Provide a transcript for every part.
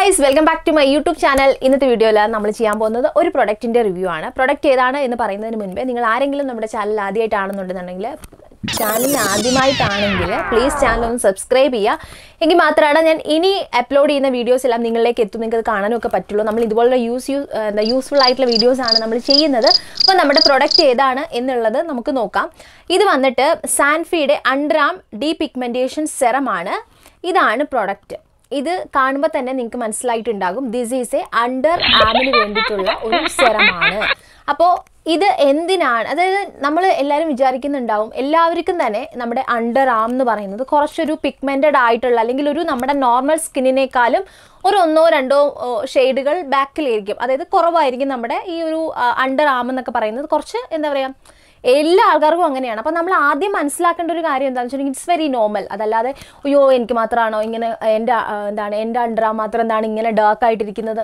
guys welcome back to my YouTube channel ഇന്നത്തെ വീഡിയോയിൽ നമ്മൾ ചെയ്യാൻ പോകുന്നത് ഒരു പ്രൊഡക്റ്റിന്റെ റിവ്യൂ ആണ് പ്രൊഡക്റ്റ് ഏതാണ് എന്ന് പറയുന്നതിന് മുൻപേ നിങ്ങൾ ആരെങ്കിലും നമ്മുടെ ചാനൽ ആദ്യമായിട്ടാണെന്നുണ്ടെന്നുണ്ടെങ്കിൽ ചാനലിന് ആദ്യമായിട്ടാണെങ്കിൽ പ്ലീസ് ചാനൽ ഒന്ന് സബ്സ്ക്രൈബ് ചെയ്യുക എങ്കിൽ മാത്രമാണ് ഞാൻ ഇനി അപ്ലോഡ് ചെയ്യുന്ന വീഡിയോസ് എല്ലാം നിങ്ങളിലേക്ക് എത്തും നിങ്ങൾക്ക് അത് കാണാനും ഒക്കെ പറ്റുള്ളൂ നമ്മൾ ഇതുപോലുള്ള യൂസ് യൂസ് എന്താ യൂസ്ഫുൾ ആയിട്ടുള്ള വീഡിയോസ് ആണ് നമ്മൾ ചെയ്യുന്നത് അപ്പോൾ നമ്മുടെ പ്രൊഡക്റ്റ് ഏതാണ് എന്നുള്ളത് നമുക്ക് നോക്കാം ഇത് വന്നിട്ട് സാൻഫിയുടെ അണ്ടറാം ഡീ പിഗ്മെൻറ്റേഷൻ സെറമാണ് ഇതാണ് പ്രൊഡക്റ്റ് ഇത് കാണുമ്പോൾ തന്നെ നിങ്ങൾക്ക് മനസ്സിലായിട്ടുണ്ടാകും ദിസ് ഈസ് എ അണ്ടർ ആമിന് വേണ്ടിയിട്ടുള്ള ഒരു സെറമാണ് അപ്പോൾ ഇത് എന്തിനാണ് അതായത് നമ്മൾ എല്ലാവരും വിചാരിക്കുന്നുണ്ടാവും എല്ലാവർക്കും തന്നെ നമ്മുടെ അണ്ടർ ആം എന്ന് പറയുന്നത് കുറച്ചൊരു പിഗ്മെൻറ്റഡ് ആയിട്ടുള്ള അല്ലെങ്കിൽ ഒരു നമ്മുടെ നോർമൽ സ്കിന്നിനേക്കാളും ഒരു ഒന്നോ രണ്ടോ ഷെയ്ഡുകൾ ബാക്കിലായിരിക്കും അതായത് കുറവായിരിക്കും നമ്മുടെ ഈ ഒരു അണ്ടർ ആം എന്നൊക്കെ പറയുന്നത് കുറച്ച് എന്താ പറയുക എല്ലാ ആൾക്കാർക്കും അങ്ങനെയാണ് അപ്പോൾ നമ്മൾ ആദ്യം മനസ്സിലാക്കേണ്ട ഒരു കാര്യം എന്താണെന്ന് വെച്ചിട്ടുണ്ടെങ്കിൽ ഇറ്റ്സ് വെരി നോർമൽ അതല്ലാതെ അയ്യോ എനിക്ക് മാത്രമാണോ ഇങ്ങനെ എൻ്റെ ആ, എന്താണ് എൻ്റെ അണ്ടർ ആം മാത്രം എന്താണ് ഇങ്ങനെ ഡാർക്ക് ആയിട്ടിരിക്കുന്നത്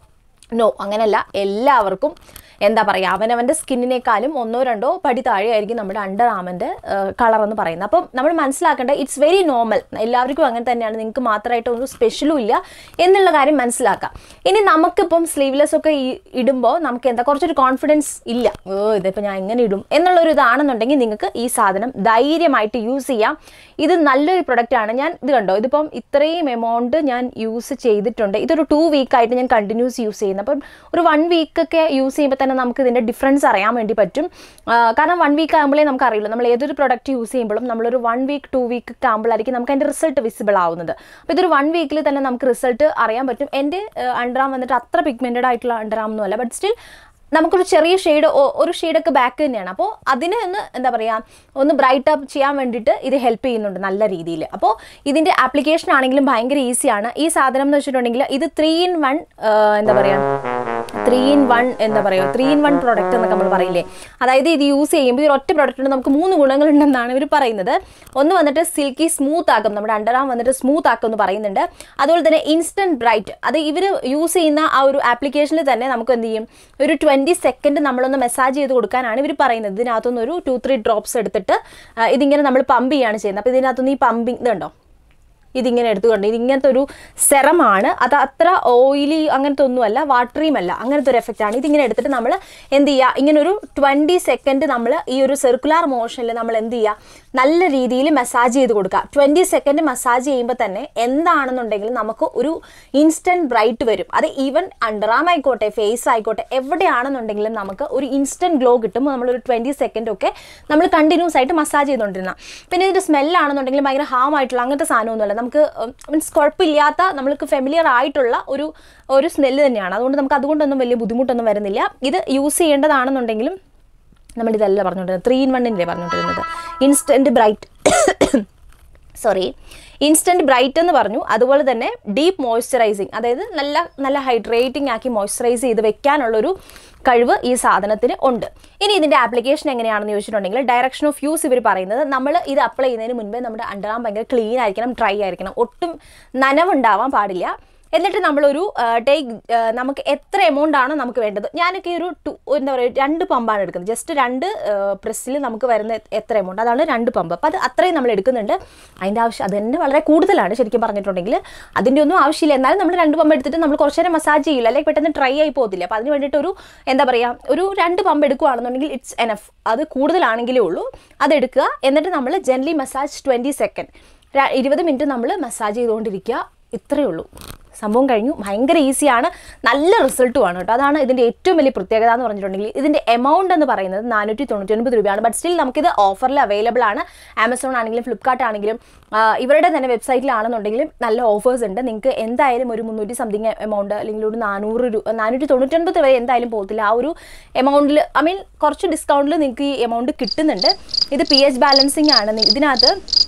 നോ അങ്ങനെയല്ല എല്ലാവർക്കും എന്താ പറയുക അവനവൻ്റെ സ്കിന്നിനേക്കാളും ഒന്നോ രണ്ടോ പടി താഴെയായിരിക്കും നമ്മുടെ അണ്ടർ ആമിൻ്റെ കളർ എന്ന് പറയുന്നത് അപ്പം നമ്മൾ മനസ്സിലാക്കേണ്ട ഇറ്റ്സ് വെരി നോർമൽ എല്ലാവർക്കും അങ്ങനെ തന്നെയാണ് നിങ്ങൾക്ക് മാത്രമായിട്ട് ഒരു സ്പെഷ്യലും ഇല്ല എന്നുള്ള കാര്യം മനസ്സിലാക്കാം ഇനി നമുക്കിപ്പം സ്ലീവ്ലെസ് ഒക്കെ ഈ ഇടുമ്പോൾ നമുക്ക് എന്താ കുറച്ചൊരു കോൺഫിഡൻസ് ഇല്ല ഓ ഇതിപ്പോൾ ഞാൻ എങ്ങനെ ഇടും എന്നുള്ളൊരു ഇതാണെന്നുണ്ടെങ്കിൽ നിങ്ങൾക്ക് ഈ സാധനം ധൈര്യമായിട്ട് യൂസ് ചെയ്യാം ഇത് നല്ലൊരു പ്രൊഡക്റ്റ് ആണ് ഞാൻ ഇത് കണ്ടോ ഇതിപ്പം ഇത്രയും എമൗണ്ട് ഞാൻ യൂസ് ചെയ്തിട്ടുണ്ട് ഇതൊരു ടു വീക്കായിട്ട് ഞാൻ കണ്ടിന്യൂസ് യൂസ് ചെയ്യുന്നത് അപ്പം ഒരു വൺ വീക്കൊക്കെ യൂസ് ചെയ്യുമ്പോൾ തന്നെ നമുക്ക് ഇതിൻ്റെ ഡിഫറൻസ് അറിയാൻ വേണ്ടി പറ്റും ആ, കാരണം വൺ വീക്ക് ആകുമ്പോഴേ നമുക്ക് അറിയില്ല നമ്മൾ ഏതൊരു പ്രൊഡക്റ്റ് യൂസ് ചെയ്യുമ്പോഴും നമ്മളൊരു വൺ വീക്ക് ടു വീക്ക് ഒക്കെ ആകുമ്പോഴായിരിക്കും നമുക്ക് അതിൻ്റെ റിസൾട്ട് വിസിബിൾ ആവുന്നത് അപ്പോൾ ഇതൊരു വൺ വീക്കിൽ തന്നെ നമുക്ക് റിസൾട്ട് അറിയാൻ പറ്റും എൻ്റെ അണ്ടറാം വന്നിട്ട് അത്ര പിഗ്മെൻറ്റഡ് ആയിട്ടുള്ള അണ്ടറാം ഒന്നുമല്ല ബട്ട് സ്റ്റിൽ നമുക്കൊരു ചെറിയ ഷെയ്ഡ് ഒരു ഷെയ്ഡൊക്കെ ബാക്ക് തന്നെയാണ് അപ്പോൾ അതിനെ ഒന്ന് എന്താ പറയുക ഒന്ന് ബ്രൈറ്റ് അപ്പ് ചെയ്യാൻ വേണ്ടിയിട്ട് ഇത് ഹെൽപ്പ് ചെയ്യുന്നുണ്ട് നല്ല രീതിയിൽ അപ്പോൾ ഇതിൻ്റെ ആപ്ലിക്കേഷൻ ആണെങ്കിലും ഭയങ്കര ഈസിയാണ് ഈ സാധനം എന്ന് വെച്ചിട്ടുണ്ടെങ്കിൽ ഇത് ത്രീ ഇൻ വൺ എന്താ പറയുക ത്രീ ഇൻ വൺ എന്താ പറയുക ത്രീ ഇൻ വൺ പ്രോഡക്റ്റ് എന്നൊക്കെ നമ്മൾ പറയില്ലേ അതായത് ഇത് യൂസ് ചെയ്യുമ്പോൾ ഈ ഒറ്റ പ്രോഡക്റ്റിന് നമുക്ക് മൂന്ന് ഗുണങ്ങളുണ്ടെന്നാണ് ഇവർ പറയുന്നത് ഒന്ന് വന്നിട്ട് സിൽക്കി സ്മൂത്ത് ആക്കും നമ്മുടെ അണ്ടറാം വന്നിട്ട് സ്മൂത്ത് ആക്കും എന്ന് പറയുന്നുണ്ട് അതുപോലെ തന്നെ ഇൻസ്റ്റന്റ് ബ്രൈറ്റ് അത് ഇവർ യൂസ് ചെയ്യുന്ന ആ ഒരു ആപ്ലിക്കേഷനിൽ തന്നെ നമുക്ക് എന്ത് ചെയ്യും ഒരു ട്വൻറ്റി സെക്കൻഡ് നമ്മളൊന്ന് മെസ്സാജ് ചെയ്ത് കൊടുക്കാനാണ് ഇവർ പറയുന്നത് ഇതിനകത്തുനിന്ന് ഒരു ടു ത്രീ ഡ്രോപ്സ് എടുത്തിട്ട് ആ, ഇതിങ്ങനെ നമ്മൾ പമ്പ് ചെയ്യാണ് ചെയ്യുന്നത് അപ്പോൾ ഇതിനകത്തുനിന്ന് ഈ പമ്പിങ് ഇതുണ്ടോ ഇതിങ്ങനെ എടുത്തുകൊണ്ട് ഇതിങ്ങനത്തെ ഒരു സെറമാണ് അത് അത്ര ഓയിലി അങ്ങനത്തെ ഒന്നുമല്ല വാട്ടറിയും അല്ല അങ്ങനത്തെ ഒരു എഫക്റ്റ് ആണ് ഇതിങ്ങനെ എടുത്തിട്ട് നമ്മൾ എന്ത് ചെയ്യുക ഇങ്ങനെ ഒരു ട്വൻറ്റി സെക്കൻഡ് നമ്മൾ ഈ ഒരു സർക്കുലാർ മോഷനിൽ നമ്മൾ എന്ത് ചെയ്യുക നല്ല രീതിയിൽ മസാജ് ചെയ്ത് കൊടുക്കുക ട്വൻറ്റി സെക്കൻഡ് മസാജ് ചെയ്യുമ്പോൾ തന്നെ എന്താണെന്നുണ്ടെങ്കിൽ നമുക്ക് ഒരു ഇൻസ്റ്റൻറ്റ് ബ്രൈറ്റ് വരും അത് ഈവൻ അണ്ടറാം ആയിക്കോട്ടെ ഫേസ് ആയിക്കോട്ടെ എവിടെയാണെന്നുണ്ടെങ്കിലും നമുക്ക് ഒരു ഇൻസ്റ്റൻറ്റ് ഗ്ലോ കിട്ടും നമ്മളൊരു ട്വൻറ്റി സെക്കൻഡ് ഒക്കെ നമ്മൾ കണ്ടിന്യൂസ് ആയിട്ട് മസാജ് ചെയ്തുകൊണ്ടിരുന്ന പിന്നെ ഇതിൻ്റെ സ്മെല്ലാണെന്നുണ്ടെങ്കിൽ ഭയങ്കര ഹാം ആയിട്ടുള്ള അങ്ങനത്തെ സാധനമൊന്നുമല്ല നമുക്ക് മീൻസ് കുഴപ്പമില്ലാത്ത നമ്മൾക്ക് ഫെമിലിയർ ആയിട്ടുള്ള ഒരു ഒരു സ്മെല്ല് തന്നെയാണ് അതുകൊണ്ട് നമുക്ക് അതുകൊണ്ടൊന്നും വലിയ ബുദ്ധിമുട്ടൊന്നും വരുന്നില്ല ഇത് യൂസ് ചെയ്യേണ്ടതാണെന്നുണ്ടെങ്കിലും നമ്മളിതല്ല പറഞ്ഞുകൊണ്ടിരുന്നത് ത്രീ ഇൻ വണ്ണിൻ്റെ പറഞ്ഞുകൊണ്ടിരുന്നത് instant bright sorry instant bright എന്ന് പറഞ്ഞു അതുപോലെ തന്നെ ഡീപ്പ് മോയ്സ്ചറൈസിങ് അതായത് നല്ല നല്ല ഹൈഡ്രേറ്റിംഗ് ആക്കി മോയ്സ്ചറൈസ് ചെയ്ത് വെക്കാനുള്ളൊരു കഴിവ് ഈ സാധനത്തിന് ഉണ്ട് ഇനി ഇതിൻ്റെ ആപ്ലിക്കേഷൻ എങ്ങനെയാണെന്ന് ചോദിച്ചിട്ടുണ്ടെങ്കിൽ ഡയറക്ഷൻ ഓഫ് യൂസ് ഇവർ പറയുന്നത് നമ്മൾ ഇത് അപ്ലൈ ചെയ്യുന്നതിന് മുൻപേ നമ്മുടെ അണ്ടറാം ഭയങ്കര ക്ലീൻ ആയിരിക്കണം ഡ്രൈ ആയിരിക്കണം ഒട്ടും നനവുണ്ടാവാൻ പാടില്ല എന്നിട്ട് നമ്മളൊരു ടേക്ക് നമുക്ക് എത്ര എമൗണ്ട് ആണോ നമുക്ക് വേണ്ടത് ഞാനൊക്കെ ഒരു ടു എന്താ പറയുക രണ്ട് പമ്പാണ് എടുക്കുന്നത് ജസ്റ്റ് രണ്ട് പ്രസ്സിൽ നമുക്ക് വരുന്ന എത്ര എമൗണ്ട് അതാണ് രണ്ട് പമ്പ് അപ്പോൾ അത് അത്രയും നമ്മൾ എടുക്കുന്നുണ്ട് അതിൻ്റെ ആവശ്യം അത് തന്നെ വളരെ കൂടുതലാണ് ശരിക്കും പറഞ്ഞിട്ടുണ്ടെങ്കിൽ അതിൻ്റെ ഒന്നും ആവശ്യമില്ല എന്നാലും നമ്മൾ രണ്ട് പമ്പ് എടുത്തിട്ട് നമ്മൾ കുറച്ച് നേരം മസാജ് ചെയ്യില്ല അല്ലെങ്കിൽ പെട്ടെന്ന് ട്രൈ ആയി പോകത്തില്ല അപ്പോൾ അതിന് വേണ്ടിയിട്ട് ഒരു എന്താ പറയുക ഒരു രണ്ട് പമ്പ് എടുക്കുകയാണെന്നുണ്ടെങ്കിൽ ഇറ്റ്സ് എനഫ് അത് കൂടുതലാണെങ്കിലേ ഉള്ളൂ അതെടുക്കുക എന്നിട്ട് നമ്മൾ ജെൻലി മസാജ് ട്വൻറ്റി സെക്കൻഡ് ഇരുപത് മിനിറ്റ് നമ്മൾ മസാജ് ചെയ്തുകൊണ്ടിരിക്കുക ഇത്രയേ ഉള്ളൂ സംഭവം കഴിഞ്ഞു ഭയങ്കര ഈസിയാണ് നല്ല റിസൾട്ടുമാണ് കേട്ടോ അതാണ് ഇതിൻ്റെ ഏറ്റവും വലിയ പ്രത്യേകത എന്ന് പറഞ്ഞിട്ടുണ്ടെങ്കിൽ ഇതിൻ്റെ എമൗണ്ട് എന്ന് പറയുന്നത് നാനൂറ്റി തൊണ്ണൂറ്റി ഒൻപത് രൂപയാണ് ബട്ട് സ്റ്റിൽ നമുക്കിത് ഓഫറിൽ അവൈലബിൾ ആണ് ആമസോൺ ആണെങ്കിലും ഫ്ലിപ്കാർട്ട് ആണെങ്കിലും ആ, ഇവരുടെ തന്നെ വെബ്സൈറ്റിലാണെന്നുണ്ടെങ്കിലും നല്ല ഓഫേഴ്സ് ഉണ്ട് നിങ്ങൾക്ക് എന്തായാലും ഒരു മുന്നൂറ്റി സംതിങ് എമൗണ്ട് അല്ലെങ്കിൽ ഒരു നാനൂറ് രൂപ നാനൂറ്റി തൊണ്ണൂറ്റൊൻപത് വരെ എന്തായാലും പോകത്തില്ല ആ ഒരു എമൗണ്ടിൽ ഐ മീൻ കുറച്ച് ഡിസ്കൗണ്ടിൽ നിങ്ങൾക്ക് ഈ എമൗണ്ട് കിട്ടുന്നുണ്ട് ഇത് പി എച്ച് ബാലൻസിങ് ആണ് ഇതിനകത്ത്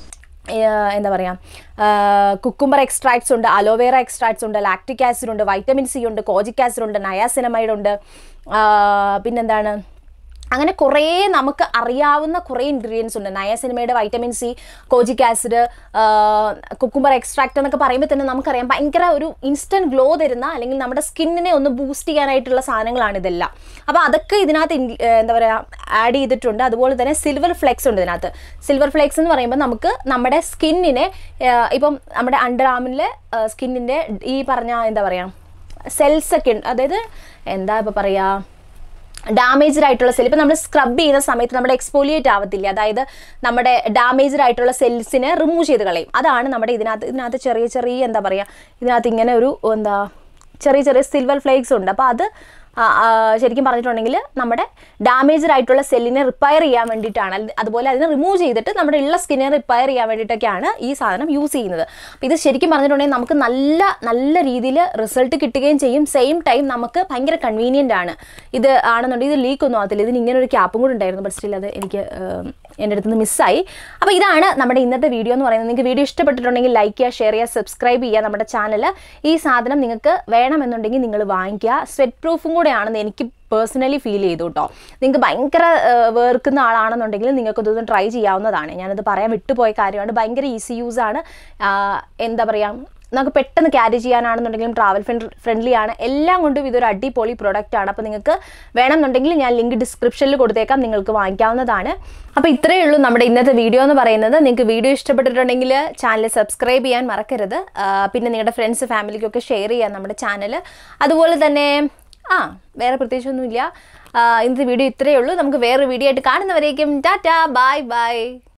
ഏഹ് എന്താ പറയുക കുക്കുംബർ എക്സ്ട്രാക്ട്സ് ഉണ്ട് അലോവേറ എക്സ്ട്രാക്ട്സ് ഉണ്ട് ലാക്റ്റിക് ആസിഡ് ഉണ്ട് വൈറ്റമിൻ സി ഉണ്ട് കോജിക് ആസിഡ് ഉണ്ട് നയാസിനമൈഡ് ഉണ്ട് ആഹ് പിന്നെന്താണ് അങ്ങനെ കുറേ നമുക്ക് അറിയാവുന്ന കുറേ ഇൻഗ്രീഡിയൻസ് ഉണ്ട് നയസിനിമയുടെ vitamin C kojic acid cucumber extract എന്നൊക്കെ പറയുമ്പോൾ തന്നെ നമുക്കറിയാം ഭയങ്കര ഒരു ഇൻസ്റ്റൻറ്റ് ഗ്ലോ തരുന്ന അല്ലെങ്കിൽ നമ്മുടെ സ്കിന്നിനെ ഒന്ന് ബൂസ്റ്റ് ചെയ്യാനായിട്ടുള്ള സാധനങ്ങളാണ് ഇതെല്ലാം അപ്പോൾ അതൊക്കെ ഇതിനകത്ത് ഇൻ- ഏർ എന്താ പറയുക ആഡ് ചെയ്തിട്ടുണ്ട് അതുപോലെ തന്നെ സിൽവർ ഫ്ലെക്സ് ഉണ്ട് ഇതിനകത്ത് സിൽവർ ഫ്ലെക്സ് എന്ന് പറയുമ്പോൾ നമുക്ക് നമ്മുടെ സ്കിന്നിനെ ഇപ്പം നമ്മുടെ അണ്ടർ ആമിലെ സ്കിന്നിൻ്റെ ഈ പറഞ്ഞ എന്താ പറയുക സെൽസ് ഒക്കെ ഉണ്ട് അതായത് എന്താ ഇപ്പോൾ പറയുക ഡാമേജ്ഡ് ആയിട്ടുള്ള സെൽ ഇപ്പം നമ്മൾ സ്ക്രബ് ചെയ്യുന്ന സമയത്ത് നമ്മുടെ എക്സ്പോലിയേറ്റ് ആവത്തില്ല അതായത് നമ്മുടെ ഡാമേജ്ഡ് ആയിട്ടുള്ള സെൽസിനെ റിമൂവ് ചെയ്ത് കളയും അതാണ് നമ്മുടെ ഇതിനകത്ത് ഇതിനകത്ത് ചെറിയ ചെറിയ എന്താ പറയുക ഇതിനകത്ത് ഇങ്ങനെ ഒരു എന്താ ചെറിയ ചെറിയ സിൽവർ ഫ്ലേക്സ് ഉണ്ട് അപ്പോൾ അത് ആ, ആ, ശരിക്കും പറഞ്ഞിട്ടുണ്ടെങ്കിൽ നമ്മുടെ ഡാമേജ്ഡ് ആയിട്ടുള്ള സെല്ലിനെ റിപ്പയർ ചെയ്യാൻ വേണ്ടിയിട്ടാണ് അത് അതുപോലെ അതിനെ റിമൂവ് ചെയ്തിട്ട് നമ്മുടെ ഉള്ള സ്കിന്നെ റിപ്പയർ ചെയ്യാൻ വേണ്ടിയിട്ടൊക്കെയാണ് ഈ സാധനം യൂസ് ചെയ്യുന്നത് അപ്പോൾ ഇത് ശരിക്കും പറഞ്ഞിട്ടുണ്ടെങ്കിൽ നമുക്ക് നല്ല നല്ല രീതിയിൽ റിസൾട്ട് കിട്ടുകയും ചെയ്യും സെയിം ടൈം നമുക്ക് ഭയങ്കര കൺവീനിയൻ്റ് ആണ് ഇത് ആണെന്നുണ്ടെങ്കിൽ ഇത് ലീക്ക് ഒന്നും ആകത്തില്ല ഇതിന് ഇങ്ങനെ ഒരു ക്യാപ്പും കൂടി ഉണ്ടായിരുന്നു ബട്ട് സ്റ്റിൽ അത് എനിക്ക് ഏം, എൻ്റെ അടുത്ത് നിന്ന് മിസ്സായി അപ്പോൾ ഇതാണ് നമ്മുടെ ഇന്നത്തെ വീഡിയോ എന്ന് പറയുന്നത് നിങ്ങൾക്ക് വീഡിയോ ഇഷ്ടപ്പെട്ടിട്ടുണ്ടെങ്കിൽ ലൈക്ക് ചെയ്യുക ഷെയർ ചെയ്യുക സബ്സ്ക്രൈബ് ചെയ്യുക നമ്മുടെ ചാനൽ ഈ സാധനം നിങ്ങൾക്ക് വേണമെന്നുണ്ടെങ്കിൽ നിങ്ങൾ വാങ്ങിക്കുക സ്വെറ്റ് പ്രൂഫും കൂടെ ആണെന്ന് എനിക്ക് പേഴ്സണലി ഫീൽ ചെയ്തു കേട്ടോ നിങ്ങൾക്ക് ഭയങ്കര ഏഹ്, വേർക്കുന്ന ആളാണെന്നുണ്ടെങ്കിൽ നിങ്ങൾക്ക് ഇതൊന്ന് ട്രൈ ചെയ്യാവുന്നതാണ് ഞാനത് പറയാൻ വിട്ടുപോയ കാര്യമാണ് ഭയങ്കര ഈസി യൂസ് ആണ് ആഹ്, എന്താ പറയുക നമുക്ക് പെട്ടെന്ന് ക്യാരി ചെയ്യാനാണെന്നുണ്ടെങ്കിലും ട്രാവൽ ഫ്രണ്ട്ലി ആണ് എല്ലാം കൊണ്ടും ഇതൊരു അടിപൊളി പ്രൊഡക്റ്റ് ആണ് അപ്പോൾ നിങ്ങൾക്ക് വേണമെന്നുണ്ടെങ്കിൽ ഞാൻ ലിങ്ക് ഡിസ്ക്രിപ്ഷനിൽ കൊടുത്തേക്കാം നിങ്ങൾക്ക് വാങ്ങിക്കാവുന്നതാണ് അപ്പോൾ ഇത്രയേ ഉള്ളൂ നമ്മുടെ ഇന്നത്തെ വീഡിയോ എന്ന് പറയുന്നത് നിങ്ങൾക്ക് വീഡിയോ ഇഷ്ടപ്പെട്ടിട്ടുണ്ടെങ്കിൽ ചാനൽ സബ്സ്ക്രൈബ് ചെയ്യാൻ മറക്കരുത് ആ, പിന്നെ നിങ്ങളുടെ ഫ്രണ്ട്സ് ഫാമിലിക്കൊക്കെ ഷെയർ ചെയ്യാം നമ്മുടെ ചാനൽ അതുപോലെ തന്നെ ആ വേറെ പ്രത്യേകിച്ചൊന്നുമില്ല ആ, ഇന്നത്തെ വീഡിയോ ഇത്രയേ ഉള്ളൂ നമുക്ക് വേറൊരു വീഡിയോ ആയിട്ട് കാണുന്നവരേക്കും ടാറ്റാ ബൈ ബൈ